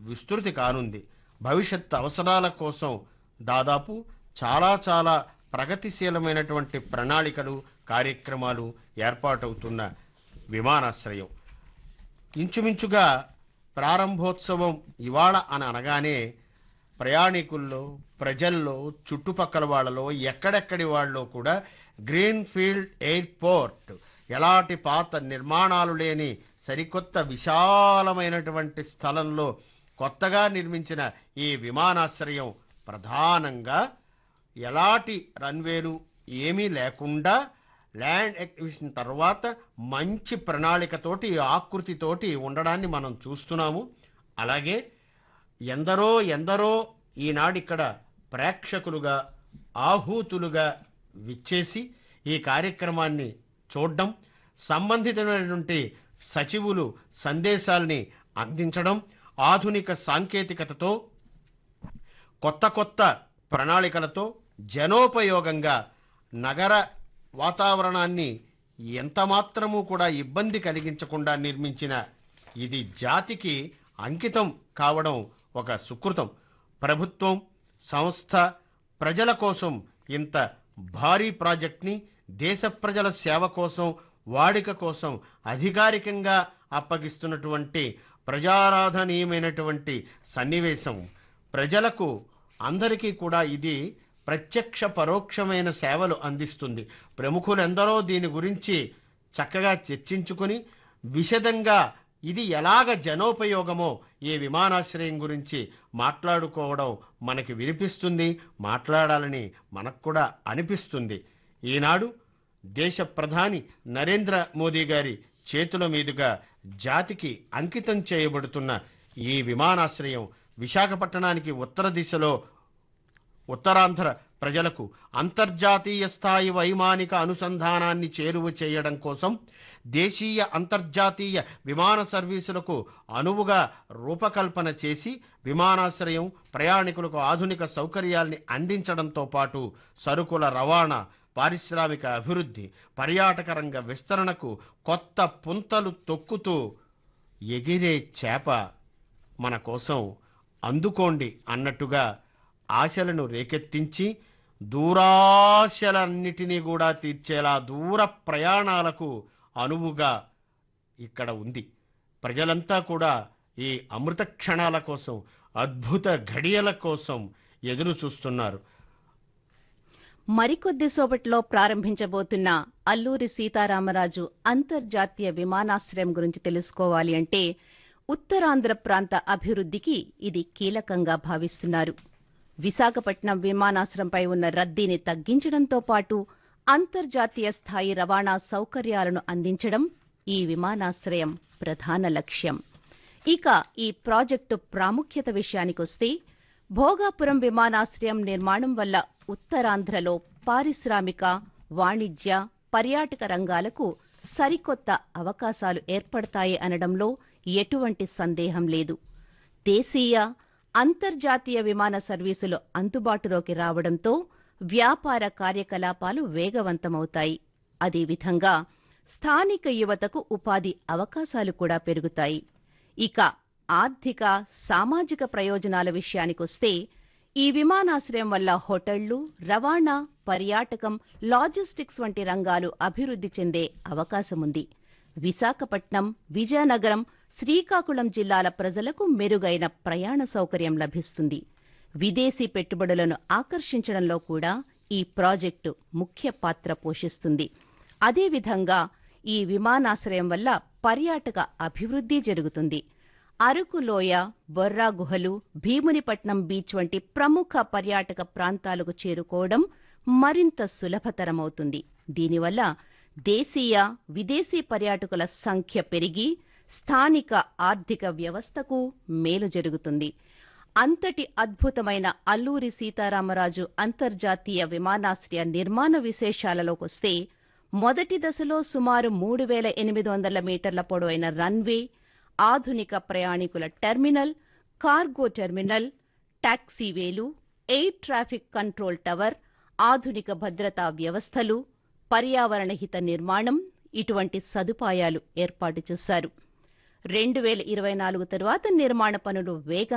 విస్తృతి కానుంది భవిష్యత్ అవసరాల కోసం దాదాపు చాలా చాలా ప్రగతిశీలమైనటువంటి ప్రణాళికలు కార్యక్రమాలు ఏర్పాటవుతున్న విమానాశ్రయం ఇంచుమించుగా ప్రారంభోత్సవం ఇవాళ అని అనగానే ప్రయాణికుల్లో ప్రజల్లో చుట్టుపక్కల వాళ్ళలో ఎక్కడెక్కడి వాళ్ళలో కూడా గ్రీన్ ఫీల్డ్ ఎయిర్పోర్ట్ ఎలాంటి పాత నిర్మాణాలు లేని సరికొత్త విశాలమైనటువంటి స్థలంలో కొత్తగా నిర్మించిన ఈ విమానాశ్రయం ప్రధానంగా ఎలాంటి రన్వేలు ఏమీ లేకుండా ల్యాండ్ ఎక్విజిషన్ తర్వాత మంచి ప్రణాళికతోటి ఆకృతితోటి ఉండడాన్ని మనం చూస్తున్నాము అలాగే ఎందరో ఎందరో ఈనాడిక్కడ ప్రేక్షకులుగా ఆహూతులుగా విచ్చేసి ఈ కార్యక్రమాన్ని చూడడం సంబంధితమైనటువంటి సచివులు సందేశాల్ని అందించడం ఆధునిక సాంకేతికతతో కొత్త కొత్త ప్రణాళికలతో జనోపయోగంగా నగర వాతావరణాన్ని ఎంత మాత్రము కూడా ఇబ్బంది కలిగించకుండా నిర్మించిన ఇది జాతికి అంకితం కావడం ఒక సుకృతం ప్రభుత్వం సంస్థ ప్రజల కోసం ఇంత భారీ ప్రాజెక్ట్ని దేశ ప్రజల సేవ కోసం వాడిక కోసం అధికారికంగా అప్పగిస్తున్నటువంటి ప్రజారాధనీయమైనటువంటి సన్నివేశం ప్రజలకు అందరికీ కూడా ఇది ప్రత్యక్ష పరోక్షమైన సేవలు అందిస్తుంది ప్రముఖులెందరో దీని గురించి చక్కగా చర్చించుకుని విశదంగా ఇది ఎలాగ జనోపయోగమో ఈ విమానాశ్రయం గురించి మాట్లాడుకోవడం మనకి వినిపిస్తుంది మాట్లాడాలని మనకు కూడా అనిపిస్తుంది ఈనాడు దేశ ప్రధాని నరేంద్ర మోదీ గారి చేతుల మీదుగా జాతికి అంకితం చేయబడుతున్న ఈ విమానాశ్రయం విశాఖపట్టణానికి ఉత్తర దిశలో ఉత్తరాంధ్ర ప్రజలకు అంతర్జాతీయ స్థాయి వైమానిక అనుసంధానాన్ని చేరువ చేయడం కోసం దేశీయ అంతర్జాతీయ విమాన సర్వీసులకు అనువుగా రూపకల్పన చేసి విమానాశ్రయం ప్రయాణికులకు ఆధునిక సౌకర్యాల్ని అందించడంతో పాటు సరుకుల రవాణా పారిశ్రామిక అభివృద్ధి పర్యాటక రంగ విస్తరణకు కొత్త పుంతలు తొక్కుతూ ఎగిరే చేప మన కోసం అందుకోండి అన్నట్టుగా ఆశలను రేకెత్తించి దూరాశలన్నిటినీ కూడా తీర్చేలా దూర ప్రయాణాలకు అనువుగా ఇక్కడ ఉంది ప్రజలంతా కూడా ఈ అమృత క్షణాల కోసం అద్భుత ఘడియల కోసం ఎదురు చూస్తున్నారు మరికొద్ది సేపట్లో ప్రారంభించబోతున్న అల్లూరి సీతారామరాజు అంతర్జాతీయ విమానాశ్రయం గురించి తెలుసుకోవాలి అంటే ఉత్తరాంధ్ర ప్రాంత అభివృద్ధికి ఇది కీలకంగా భావిస్తున్నారు విశాఖపట్నం విమానాశ్రయంపై ఉన్న రద్దీని తగ్గించడంతో పాటు అంతర్జాతీయ స్థాయి రవాణా సౌకర్యాలను అందించడం ఈ విమానాశ్రయం ప్రధాన లక్ష్యం ఇక ఈ ప్రాజెక్టు ప్రాముఖ్యత విషయానికొస్తే భోగాపురం విమానాశ్రయం నిర్మాణం వల్ల ఉత్తరాంధ్రలో పారిశ్రామిక వాణిజ్య పర్యాటక రంగాలకు సరికొత్త అవకాశాలు ఏర్పడతాయి అనడంలో ఎటువంటి సందేహం లేదు దేశీయ అంతర్జాతీయ విమాన సర్వీసులు అందుబాటులోకి రావడంతో వ్యాపార కార్యకలాపాలు వేగవంతమవుతాయి అదేవిధంగా స్థానిక యువతకు ఉపాధి అవకాశాలు కూడా పెరుగుతాయి ఇక ఆర్థిక సామాజిక ప్రయోజనాల విషయానికొస్తే ఈ విమానాశ్రయం వల్ల హోటళ్లు రవాణా పర్యాటకం లాజిస్టిక్స్ వంటి రంగాలు అభివృద్ధి చెందే అవకాశముంది విశాఖపట్నం విజయనగరం శ్రీకాకుళం జిల్లాల ప్రజలకు మెరుగైన ప్రయాణ సౌకర్యం లభిస్తుంది విదేశీ పెట్టుబడులను ఆకర్షించడంలో కూడా ఈ ప్రాజెక్టు ముఖ్య పాత్ర పోషిస్తుంది అదేవిధంగా ఈ విమానాశ్రయం వల్ల పర్యాటక అభివృద్ధి జరుగుతుంది అరకు లోయ బొర్రా గుహలు భీమునిపట్నం బీచ్ వంటి ప్రముఖ పర్యాటక ప్రాంతాలకు చేరుకోవడం మరింత సులభతరమవుతుంది దీనివల్ల దేశీయ విదేశీ పర్యాటకుల సంఖ్య పెరిగి స్థానిక ఆర్థిక వ్యవస్థకు మేలు జరుగుతుంది అంతటి అద్భుతమైన అల్లూరి సీతారామరాజు అంతర్జాతీయ విమానాశ్రయ నిర్మాణ విశేషాలలోకొస్తే మొదటి దశలో సుమారు మూడు వేల ఎనిమిది వందల మీటర్ల పొడవైన రన్వే ఆధునిక ప్రయాణికుల టెర్మినల్ కార్గో టెర్మినల్ టాక్సీవేలు ఎయిర్ ట్రాఫిక్ కంట్రోల్ టవర్ ఆధునిక భద్రతా వ్యవస్థలు పర్యావరణ హిత నిర్మాణం ఇటువంటి సదుపాయాలు ఏర్పాటు చేశారు రెండు వేల ఇరవై నాలుగు తరువాత నిర్మాణ పనులు వేగంగా